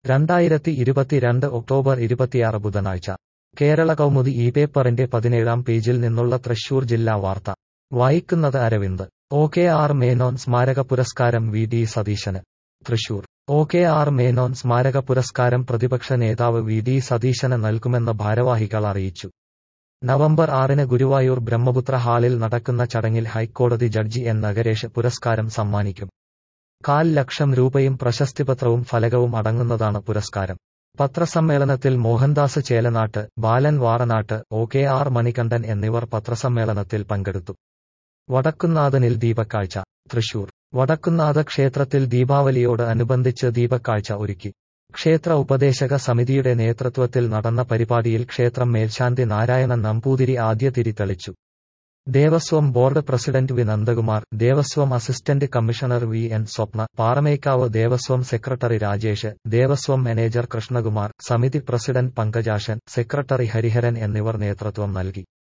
രണ്ടായിരത്തി ഇരുപത്തിരണ്ട് ഒക്ടോബർ ഇരുപത്തിയാറ് ബുധനാഴ്ച കേരള കൗമുദി ഈ പേപ്പറിന്റെ പതിനേഴാം പേജിൽ നിന്നുള്ള തൃശൂർ ജില്ലാ വാർത്ത വായിക്കുന്നത് Aravind O K R Menon സ്മാരക പുരസ്കാരം വി ഡി സതീശന് Thrissur O K R Menon സ്മാരക പുരസ്കാരം പ്രതിപക്ഷ നേതാവ് വി ഡി സതീശന് നൽകുമെന്ന് ഭാരവാഹികൾ അറിയിച്ചു നവംബർ ആറിന് ഗുരുവായൂർ ബ്രഹ്മപുത്ര ഹാളിൽ നടക്കുന്ന ചടങ്ങിൽ ഹൈക്കോടതി ജഡ്ജി എൻ നഗരേഷ് പുരസ്കാരം സമ്മാനിക്കും കാൽ ലക്ഷം രൂപയും പ്രശസ്തിപത്രവും ഫലകവും അടങ്ങുന്നതാണ് പുരസ്കാരം പത്രസമ്മേളനത്തിൽ Mohandas Chelanatt Balan Varanatt O K R Manikandan എന്നിവർ പത്രസമ്മേളനത്തിൽ പങ്കെടുത്തു വടക്കുന്നാഥനിൽ ദീപക്കാഴ്ച തൃശൂർ വടക്കുന്നാഥ ക്ഷേത്രത്തിൽ ദീപാവലിയോട് അനുബന്ധിച്ച് ദീപക്കാഴ്ച ഒരുക്കി ക്ഷേത്ര ഉപദേശക സമിതിയുടെ നേതൃത്വത്തിൽ നടന്ന പരിപാടിയിൽ ക്ഷേത്രം മേൽശാന്തി നാരായണൻ നമ്പൂതിരി ആദ്യ തിരി തെളിച്ചു Devaswom board president V Nandakumar Devaswom assistant commissioner V N Swapna Paramekkavu Devaswom secretary Rajesh Devaswom manager Krishnakumar സമിതി പ്രസിഡന്റ് പങ്കജാശൻ സെക്രട്ടറി ഹരിഹരൻ എന്നിവർ നേതൃത്വം നൽകി